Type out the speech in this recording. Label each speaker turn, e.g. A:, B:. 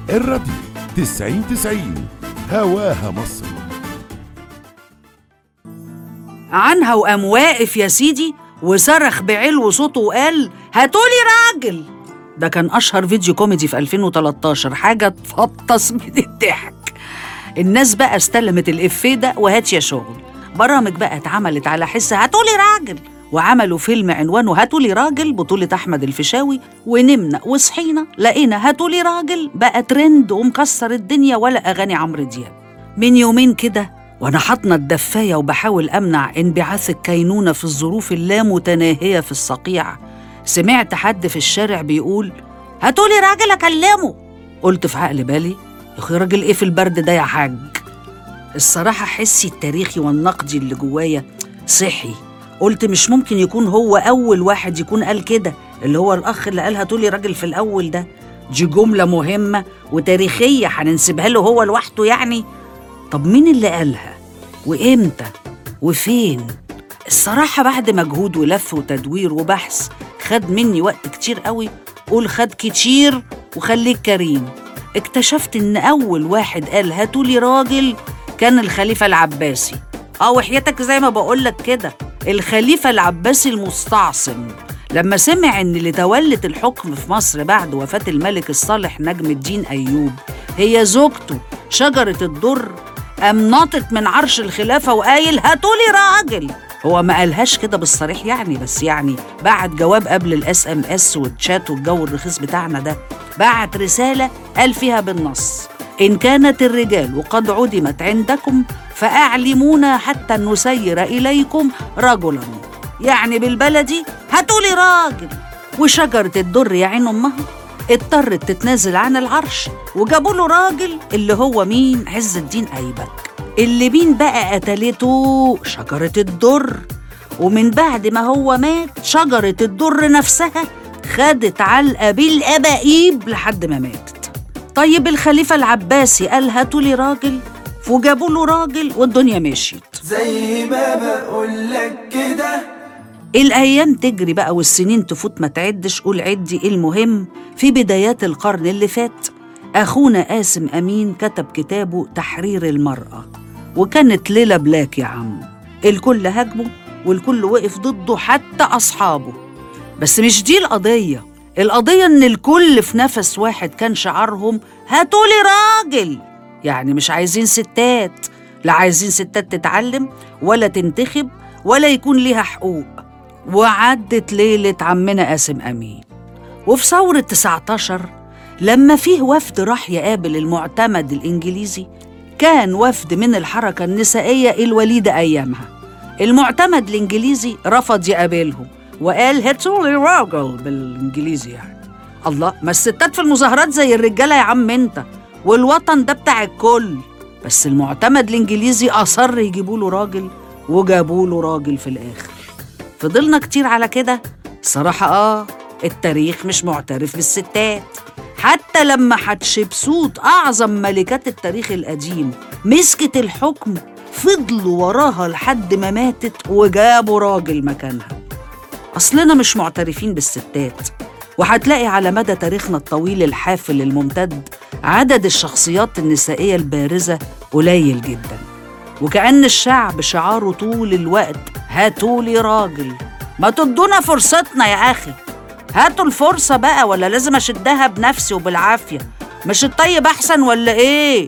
A: الراديو تسعين تسعين هواها مصر
B: عنها وقام واقف يا سيدي وصرخ بعلو صوته وقال هاتولي راجل ده كان أشهر فيديو كوميدي في 2013 حاجة تفطس من الضحك الناس بقى استلمت الإفيه ده وهات يا شغل برامج بقى اتعملت على حس هاتولي راجل وعملوا فيلم عنوانه هاتولي راجل بطولة أحمد الفيشاوي ونمنا وصحينا لقينا هاتولي راجل بقى ترند ومكسر الدنيا ولا أغاني عمرو دياب من يومين كده وأنا حاطنة الدفاية وبحاول أمنع انبعاث الكينونة في الظروف اللامتناهية في الصقيع سمعت حد في الشارع بيقول هاتولي راجل أكلمه قلت في عقل بالي يا أخي راجل إيه في البرد ده يا حاج الصراحة حسي التاريخي والنقدي اللي جوايا صحي قلت مش ممكن يكون هو أول واحد يكون قال كده اللي هو الأخ اللي قالها تقولي راجل في الأول ده دي جملة مهمة وتاريخية هننسبها له هو لوحده يعني طب مين اللي قالها وإمتى وفين الصراحة بعد مجهود ولف وتدوير وبحث خد مني وقت كتير قوي قول خد كتير وخليك كريم اكتشفت ان اول واحد قال هاتولي راجل كان الخليفة العباسي اه وحياتك زي ما بقولك كده الخليفة العباسي المستعصم لما سمع ان اللي تولت الحكم في مصر بعد وفاة الملك الصالح نجم الدين ايوب هي زوجته شجرة الدر قام ناطط من عرش الخلافة وقايل هاتولي راجل هو ما قالهاش كده بالصريح يعني بس يعني بعت جواب قبل الاس ام اس والشات والجو الرخيص بتاعنا ده بعت رسالة قال فيها بالنص إن كانت الرجال قد عدمت عندكم فأعلمونا حتى نسير إليكم رجلا يعني بالبلدي هاتولي راجل وشجرة الدر يا عين أمها اضطرت تتنازل عن العرش وجابوا له راجل اللي هو مين عز الدين أيبك اللي مين بقى قتلته شجرة الدر ومن بعد ما هو مات شجرة الدر نفسها خدت علقة بالأبائيب لحد ما ماتت طيب الخليفة العباسي قال هاتوا لي راجل وجابوا له راجل والدنيا مشيت
C: زي ما بقولك كده
B: الأيام تجري بقى والسنين تفوت ما تعدش قول عدي المهم في بدايات القرن اللي فات أخونا قاسم أمين كتب كتابه تحرير المرأة وكانت ليلة بلاك يا عم الكل هاجمه والكل وقف ضده حتى أصحابه بس مش دي القضية القضية إن الكل في نفس واحد كان شعارهم هاتولي راجل يعني مش عايزين ستات لا عايزين ستات تتعلم ولا تنتخب ولا يكون ليها حقوق وعدت ليلة عمنا قاسم أمين وفي ثورة 19 لما فيه وفد راح يقابل المعتمد الإنجليزي كان وفد من الحركة النسائية الوليدة أيامها المعتمد الإنجليزي رفض يقابلهم وقال هاتولي راجل بالإنجليزي يعني الله ما الستات في المظاهرات زي الرجالة يا عم انت والوطن ده بتاع الكل بس المعتمد الإنجليزي أصر يجيبوا له راجل وجابوا له راجل في الآخر فضلنا كتير على كده صراحة آه التاريخ مش معترف بالستات حتى لما حتشبسوت أعظم ملكات التاريخ القديم مسكت الحكم فضلوا وراها لحد ما ماتت وجابوا راجل مكانها أصلنا مش معترفين بالستات وهتلاقي على مدى تاريخنا الطويل الحافل الممتد عدد الشخصيات النسائية البارزة قليل جدا وكأن الشعب شعاره طول الوقت هاتولي راجل ما تدونا فرصتنا يا أخي هاتوا الفرصة بقى ولا لازم أشدها بنفسي وبالعافية مش الطيب أحسن ولا إيه؟